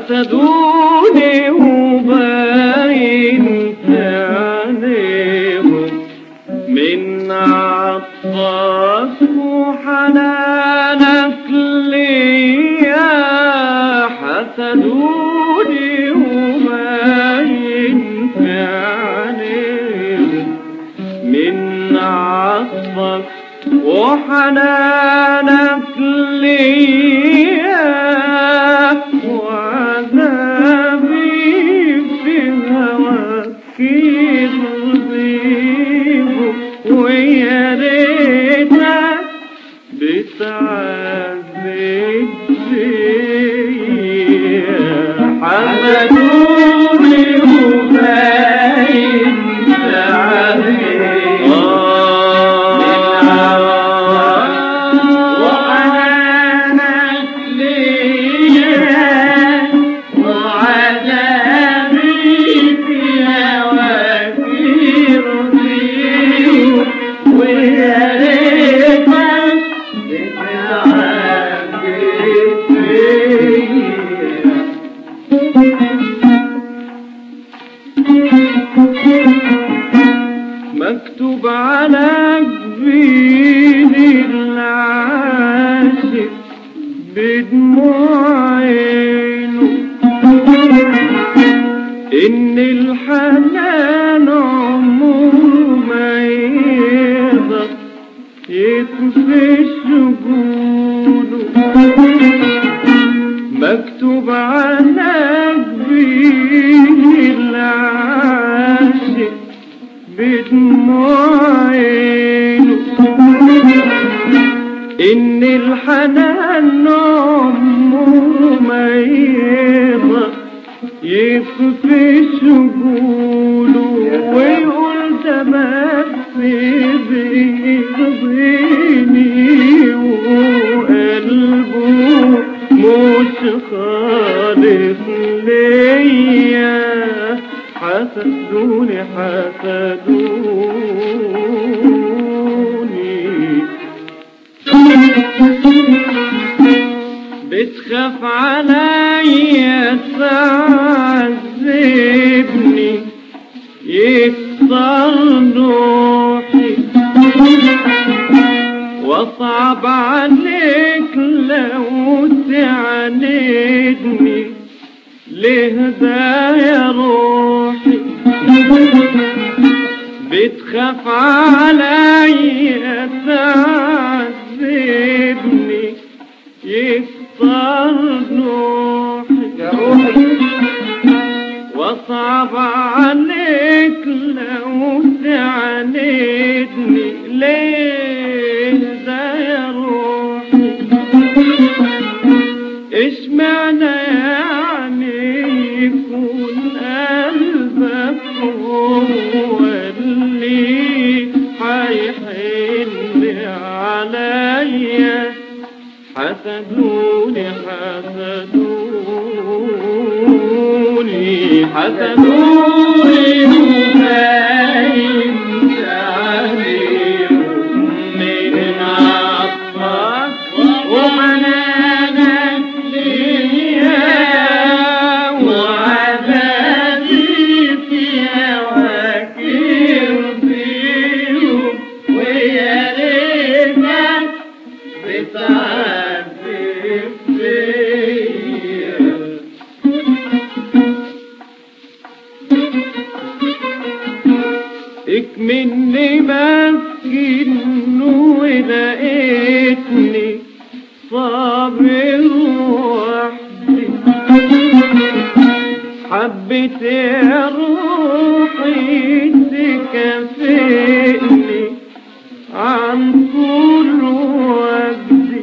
حسدوني وباين في عينيهم من عطفك وحنانك ليا حسدوني وباين في عينيهم من عطفك وحنانك ليا وعذابي في هواك يرضيهم ويا ريتك بتعذب فيا حمدوني وباين تعذب وحنانك ليا وعذابي في هواك يرضيهم ويا ريتك بتعذب فيا مكتوب على جبين العاشق بدموع عينه إن الحنان عمره ما يقدر يكفي شجونه مكتوب على جبين العاشق بدموع عينه إن الحنان عمره ما يقدر يكفي شجوله ويقول ده بس بيرضيني وقلبه مش خالص ليا حسدوني حسدوني بتخاف عليا تعذبني يكسر روحي واصعب عليك لو تعاندني ليه ده يا روحي بتخاف عليا تعذبني يكسر نوحي يا روحي واصعب عليك لو تعاندني ليه ده يا روحي اشمعنى يعني يكون قلبك هو اللي حيحن عليا حسدوني حسدوني حسدوني وباين عليهم من عطفك ومنانك ليا وعذابي في هواك يرضيهم ويا ريتك بتعذب فيا اكمني مسكين ولقيتني صابر وحدي حبيت يا روحي تكافئني عن طول وجدي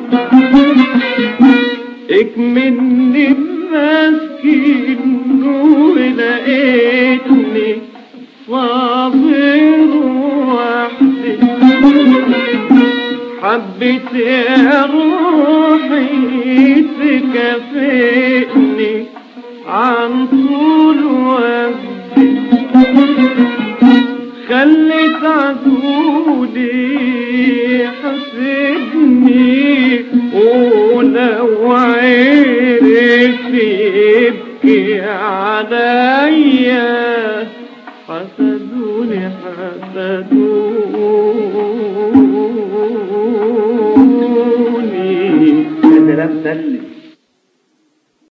اكمني مسكين ولقيتني صابر وحدي حبيت يا روحي تكافئني عن طول وجدي خليت عدولي حسدني ولو عرف أحسد